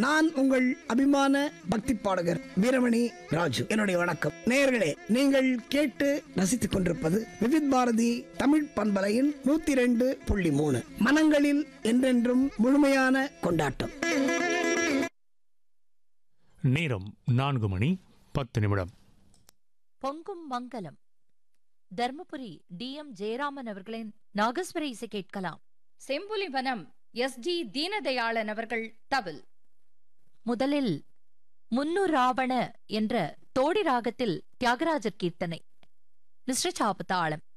நான் உங்கள் அபிமான பக்தி பாடகர் வீரமணி ராஜு என்னுடைய வணக்கம் நேயர்களே நீங்கள் கேட்டு ரசித்துக் கொண்டிருப்பது விவித் பாரதி தமிழ் பண்பலையின் நூத்தி ரெண்டு புள்ளி மூணு மனங்களில் என்றென்றும் முழுமையான கொண்டாட்டம் நேரம் நான்கு மணி பத்து நிமிடம் பொங்கும் மங்கலம் தர்மபுரி டி எம் ஜெயராமன் அவர்களின் நாகஸ்வர இசை கேட்கலாம் செம்புலிவனம் எஸ் டி தீனதயாளன் அவர்கள் தவில் முதலில் முன்னு ராவண என்ற தோடி ராகத்தில் தியாகராஜர் கீர்த்தனை மிஸ்ர சாப்பு தாளம்